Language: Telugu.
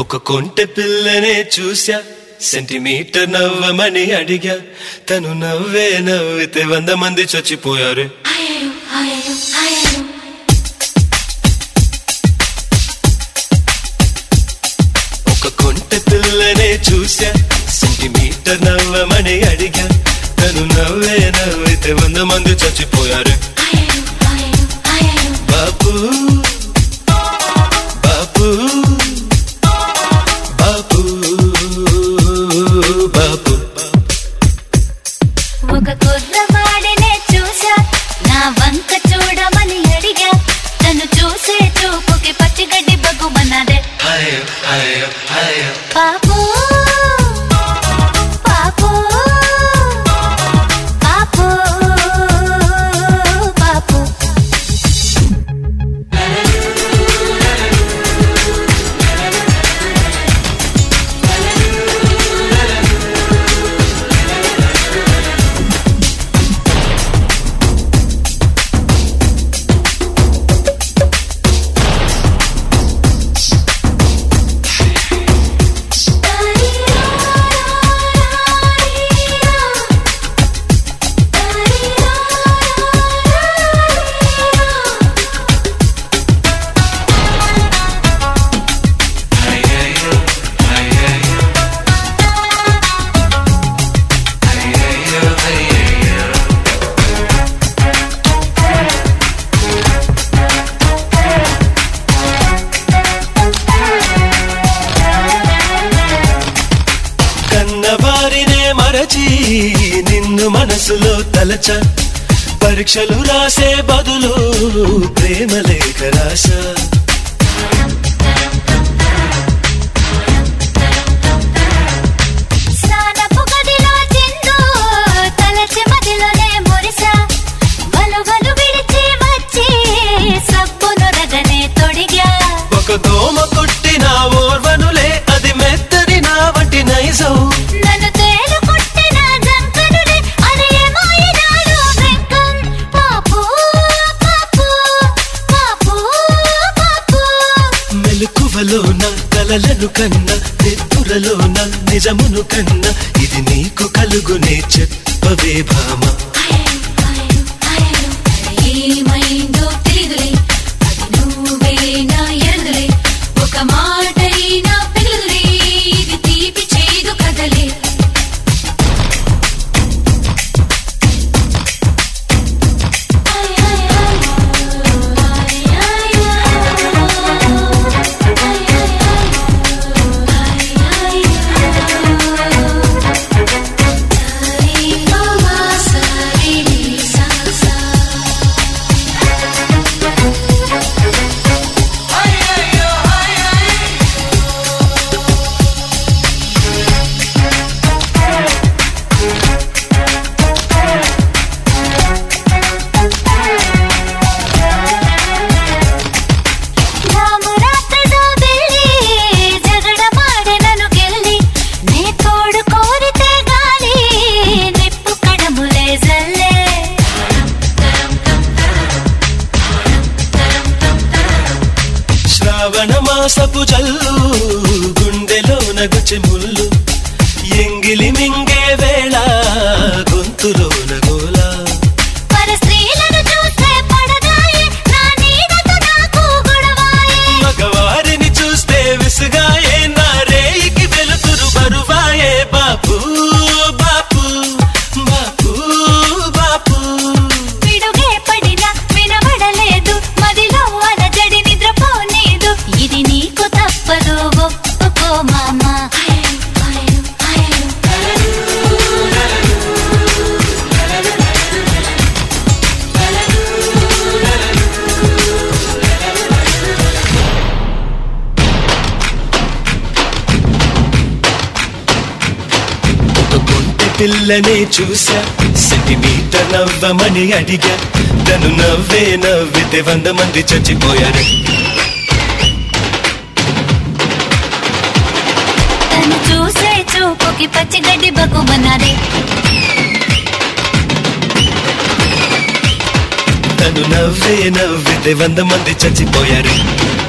ఒక కొంటె పిల్లనే చూసా సెంటీమీటర్ నవ్వమని అడిగా తను నవ్వే నవ్వితే వంద మంది చచ్చిపోయారు అయ్యో అయ్యో అయ్యో ఒక కొంటె పిల్లనే చూసా సెంటీమీటర్ నవ్వమని అడిగా తను నవ్వే నవ్వితే వంద మంది చచ్చిపోయారు అయ్యో అయ్యో అయ్యో బాపు బాపు బాపు బాపు ఒక కుర్రవాడినే చూసా నా వంక చూడమని అడిగా తను చూసే చూపుకి పచ్చిగడ్డి బగ్గుమన్నదే అయ్యో అయ్యో అయ్యో పాపు పాపు పాపు పాపు కన్నవారినే మరచి నిన్ను మనసులో తలచ పరీక్షలు రాసే బదులు ప్రేమ లేఖ రాసా స్నానపు గదిలో చిందు తలచి మదిలోనే మురిసా వలువలు విడిచి వచ్చి సబ్బును రగనే తొడిగా ఒక దోమ కొట్టిన ఓర్వనులే అది మెత్తని నా వంటి నైజం నన్ను తేలు కొట్టిన జంకనుడే అది ఏమో ఈనాడు వెంకం పాపు పాపు పాపు పాపు మెలకువలోన కలలను కన్నా నిద్దురలోన నిజమును కన్నా ఇది నీకు కలుగునే చెప్పవే భామ ఏమైందో తెలియదులే అది నువ్వేనా ఎరదులే ఒక మాటైనా పిల్లదులే ఇది తీపి చేదు కదలే ರಾಮರಾತ್ರಿದು ಬೆಳ್ಳಿ ಜಗಳ ಮಾಡೆ ನಾನು ಗೆಲ್ಲಿ ನೇ ತೋಡು ಕೋರಿತೆ ಗಾಳಿ ನಿಪ್ಪು ಕಡಮುಲೆ ಜಲ್ಲೆ శ్రావణ మాసపు జల్లు గుండెలో నగుచె ముల్లు ఎంగిలి మింగే వేళ గొంతులో నగోలా పర స్త్రీలను చూస్తే పడదాయే నా నీడతో నాకు గొడవాయే మగవారిని చూస్తే విసుగాయే నా రేయికి వెలుతురు బరువాయే బాపు బాపు బాపు బాపు పిడుగే పడినా వినబడలేదు మదిలో అలజడి నిద్రపోలేదు ఇది నీకు తప్పదు ఒప్పుకో మామ ఒక కొంటె పిల్లనే చూసా సెంటీమీటర్ నవ్వమని అడిగా తను నవ్వే నవ్వితే వంద మంది చచ్చిపోయారు తను చూసే చూపుకి పచ్చిగడ్డి బగ్గుమన్నదే తను నవ్వే నవ్వితే వంద మంది చచ్చిపోయారు